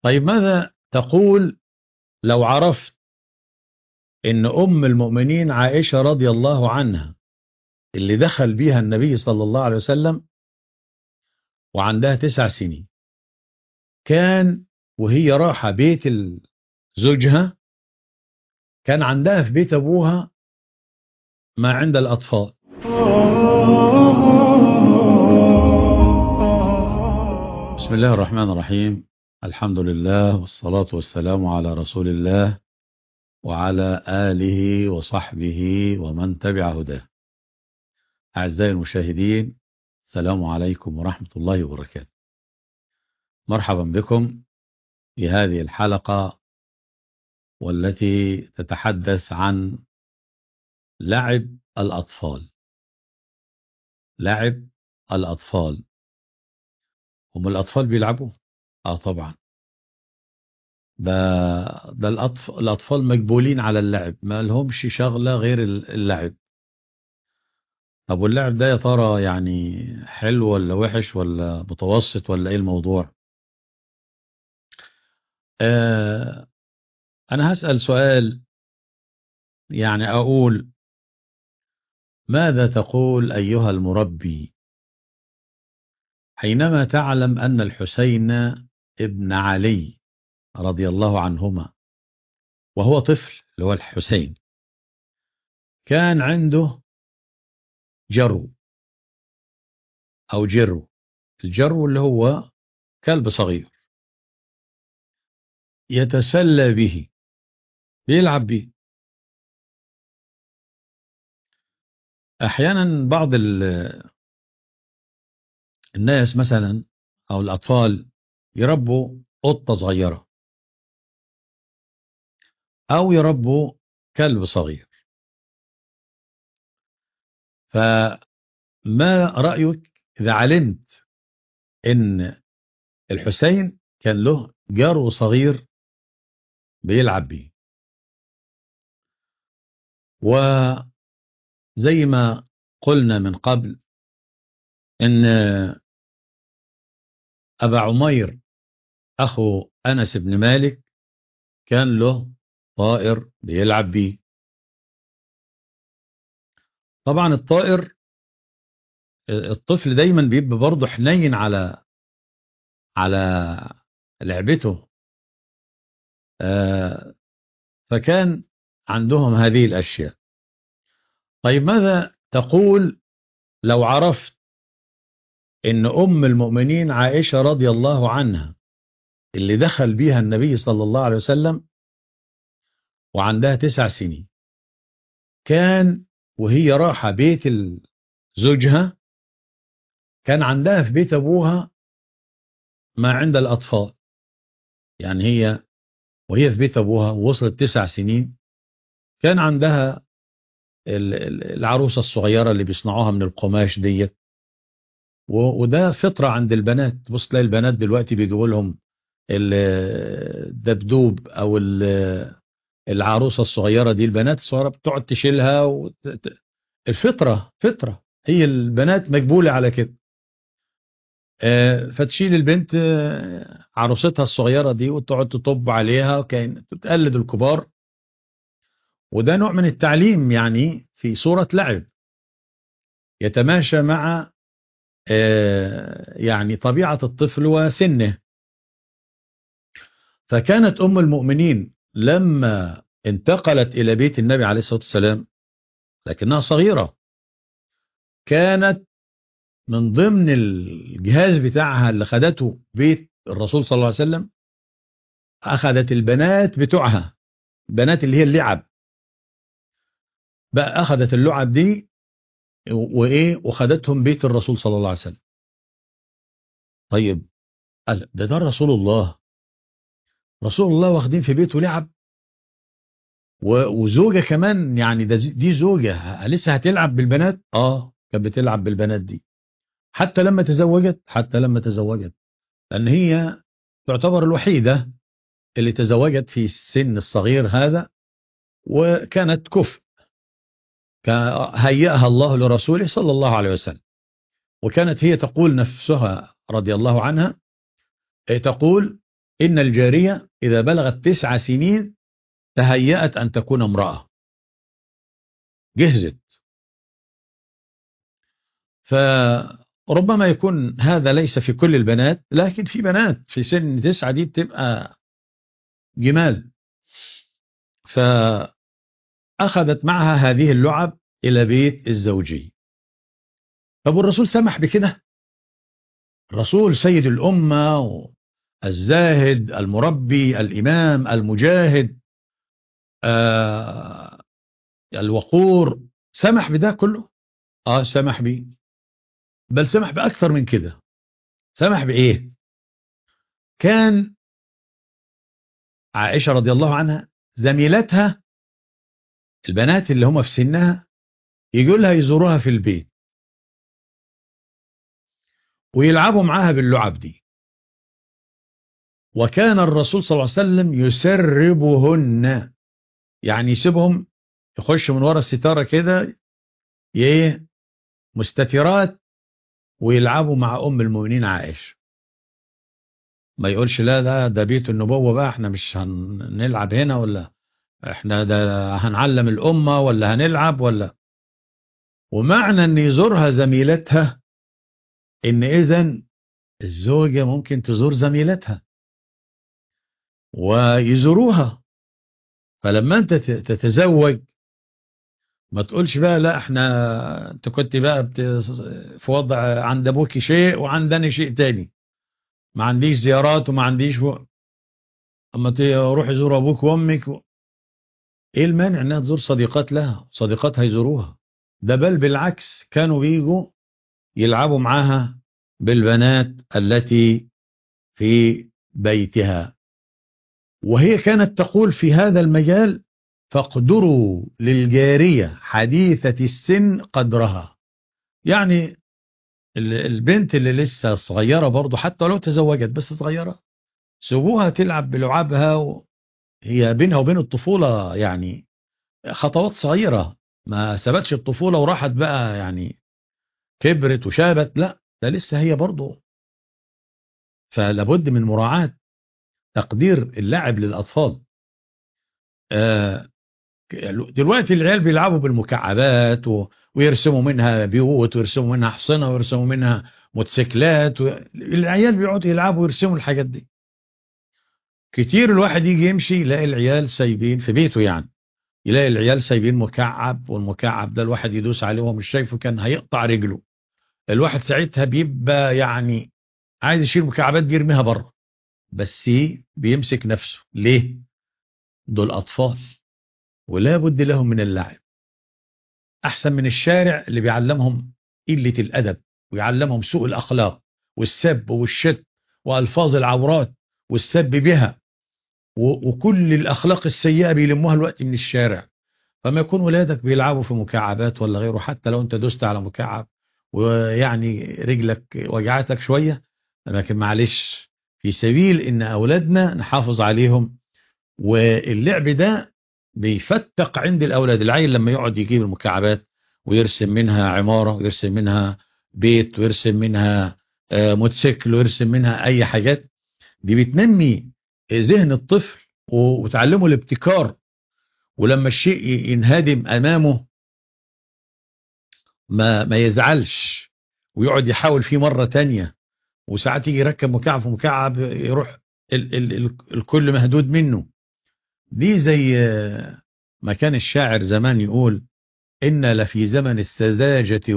طيب ماذا تقول لو عرفت ان ام المؤمنين عائشة رضي الله عنها اللي دخل بيها النبي صلى الله عليه وسلم وعندها تسع سنين كان وهي راحة بيت زوجها كان عندها في بيت أبوها ما عند الأطفال بسم الله الرحمن الرحيم الحمد لله والصلاة والسلام على رسول الله وعلى آله وصحبه ومن تبع هداه أعزائي المشاهدين السلام عليكم ورحمة الله وبركاته مرحبا بكم في هذه الحلقة والتي تتحدث عن لعب الأطفال لعب الأطفال هم الأطفال بيلعبوا آه طبعا ده, ده الأطفال, الأطفال مجبولين على اللعب ما لهمش شغلة غير اللعب طب واللعب ده يا ترى يعني حلو ولا وحش ولا متوسط ولا ايه الموضوع آه انا هسأل سؤال يعني اقول ماذا تقول ايها المربي حينما تعلم ان الحسين ابن علي رضي الله عنهما وهو طفل اللي هو الحسين كان عنده جرو أو جرو الجرو اللي هو كلب صغير يتسلى به بيلعب به أحيانا بعض الناس مثلا أو الأطفال يربوا قطة صغيرة أو يربوا كلب صغير فما رأيك إذا علمت إن الحسين كان له جارو صغير بيلعب بيه وزي ما قلنا من قبل إن أبا عمير أخو أنس بن مالك كان له طائر بيلعب بيه طبعا الطائر الطفل دايما بيبقى برضه حنين على على لعبته فكان عندهم هذه الأشياء طيب ماذا تقول لو عرفت ان ام المؤمنين عائشة رضي الله عنها اللي دخل بيها النبي صلى الله عليه وسلم وعندها تسع سنين كان وهي راحة بيت زوجها كان عندها في بيت أبوها ما عند الأطفال يعني هي وهي في بيت أبوها وصلت تسع سنين كان عندها العروسة الصغيرة اللي بيصنعوها من القماش ديت وده فطرة عند البنات بص تلاقي البنات دلوقتي بيجيبوا لهم الدبدوب أو العروسة الصغيرة دي البنات الصغيرة بتقعد تشيلها وت... الفطرة فطرة هي البنات مجبولة على كده فتشيل البنت عروستها الصغيرة دي وتقعد تطب عليها وكان تقلد الكبار وده نوع من التعليم يعني في صورة لعب يتماشى مع يعني طبيعة الطفل وسنه فكانت أم المؤمنين لما انتقلت إلى بيت النبي عليه الصلاة والسلام لكنها صغيرة كانت من ضمن الجهاز بتاعها اللي خدته بيت الرسول صلى الله عليه وسلم أخذت البنات بتوعها بنات اللي هي اللعب بقى أخذت اللعب دي وإيه وخدتهم بيت الرسول صلى الله عليه وسلم طيب قال ده ده رسول الله رسول الله واخدين في بيته لعب وزوجة كمان يعني ده دي زوجة لسه هتلعب بالبنات اه كانت بتلعب بالبنات دي حتى لما تزوجت حتى لما تزوجت لأن هي تعتبر الوحيدة اللي تزوجت في السن الصغير هذا وكانت كفء هيئها الله لرسوله صلى الله عليه وسلم وكانت هي تقول نفسها رضي الله عنها تقول إن الجارية إذا بلغت تسع سنين تهيأت أن تكون امرأة جهزت فربما يكون هذا ليس في كل البنات لكن في بنات في سن تسعة دي بتبقى جمال فأخذت معها هذه اللعب إلى بيت الزوجي طب والرسول سمح بكده الرسول سيد الأمة الزاهد المربي الإمام المجاهد آه الوقور سمح بده كله اه سمح بيه بل سمح بأكثر من كده سمح بإيه كان عائشة رضي الله عنها زميلتها البنات اللي هم في سنها يجوا لها يزوروها في البيت ويلعبوا معاها باللعب دي وكان الرسول صلى الله عليه وسلم يسربهن يعني يسيبهم يخشوا من ورا الستارة كده ايه مستترات ويلعبوا مع ام المؤمنين عائشة ما يقولش لا ده ده بيت النبوة بقى احنا مش هنلعب هنا ولا احنا ده هنعلم الامة ولا هنلعب ولا ومعنى ان يزورها زميلتها ان اذا الزوجة ممكن تزور زميلتها ويزوروها فلما انت تتزوج ما تقولش بقى لا احنا انت كنت بقى بت... في وضع عند ابوك شيء وعندني شيء تاني ما عنديش زيارات وما عنديش و... اما تروح يزور ابوك وامك و... ايه المانع انها تزور صديقات لها صديقاتها يزوروها ده بل بالعكس كانوا بيجوا يلعبوا معاها بالبنات التي في بيتها وهي كانت تقول في هذا المجال فاقدروا للجارية حديثة السن قدرها يعني البنت اللي لسه صغيرة برضو حتى لو تزوجت بس صغيرة سيبوها تلعب بلعابها هي بينها وبين الطفولة يعني خطوات صغيرة ما سبتش الطفولة وراحت بقى يعني كبرت وشابت لا ده لسه هي برضو فلابد من مراعاة تقدير اللعب للأطفال آه دلوقتي العيال بيلعبوا بالمكعبات و... ويرسموا منها بيوت ويرسموا منها حصنة ويرسموا منها موتوسيكلات و... العيال بيقعدوا يلعبوا ويرسموا الحاجات دي كتير الواحد يجي يمشي يلاقي العيال سايبين في بيته يعني يلاقي العيال سايبين مكعب والمكعب ده الواحد يدوس عليه وهو مش شايفه كان هيقطع رجله الواحد ساعتها بيبقى يعني عايز يشيل مكعبات دي يرميها بره بس بيمسك نفسه ليه دول أطفال ولا بد لهم من اللعب أحسن من الشارع اللي بيعلمهم قلة الأدب ويعلمهم سوء الأخلاق والسب والشت وألفاظ العورات والسب بها وكل الأخلاق السيئة بيلموها الوقت من الشارع فما يكون ولادك بيلعبوا في مكعبات ولا غيره حتى لو انت دوست على مكعب ويعني رجلك وجعتك شوية لكن معلش في سبيل ان اولادنا نحافظ عليهم واللعب ده بيفتق عند الاولاد العيل لما يقعد يجيب المكعبات ويرسم منها عمارة ويرسم منها بيت ويرسم منها موتوسيكل ويرسم منها اي حاجات دي بتنمي ذهن الطفل وتعلمه الابتكار ولما الشيء ينهدم امامه ما ما يزعلش ويقعد يحاول فيه مرة تانية وساعات يجي يركب مكعب في مكعب يروح ال ال ال الكل مهدود منه دي زي ما كان الشاعر زمان يقول إن لفي زمن السذاجة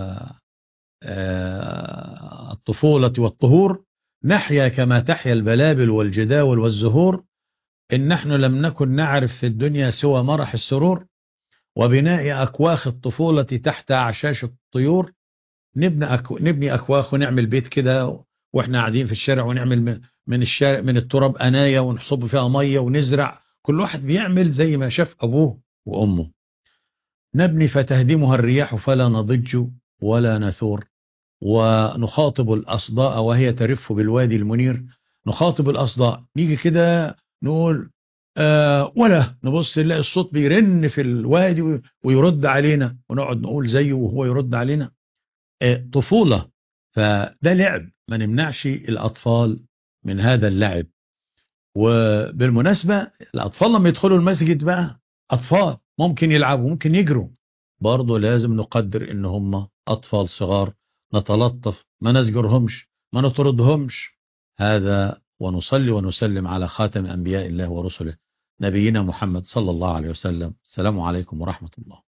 والطفولة والطهور نحيا كما تحيا البلابل والجداول والزهور إن نحن لم نكن نعرف في الدنيا سوى مرح السرور وبناء أكواخ الطفولة تحت أعشاش الطيور نبني, أكو نبني أكواخ ونعمل بيت كده وإحنا قاعدين في الشارع ونعمل من الشارع من التراب أناية ونصب فيها مية ونزرع كل واحد بيعمل زي ما شاف أبوه وأمه نبني فتهدمها الرياح فلا نضج ولا نثور ونخاطب الأصداء وهي ترف بالوادي المنير نخاطب الأصداء نيجي كده نقول آه ولا نبص نلاقي الصوت بيرن في الوادي ويرد علينا ونقعد نقول زيه وهو يرد علينا آه طفولة فده لعب ما نمنعش الأطفال من هذا اللعب وبالمناسبة الأطفال لما يدخلوا المسجد بقى أطفال ممكن يلعبوا ممكن يجروا برضه لازم نقدر إن هم أطفال صغار نتلطف ما نزجرهمش ما نطردهمش هذا ونصلي ونسلم على خاتم أنبياء الله ورسله نبينا محمد صلى الله عليه وسلم السلام عليكم ورحمة الله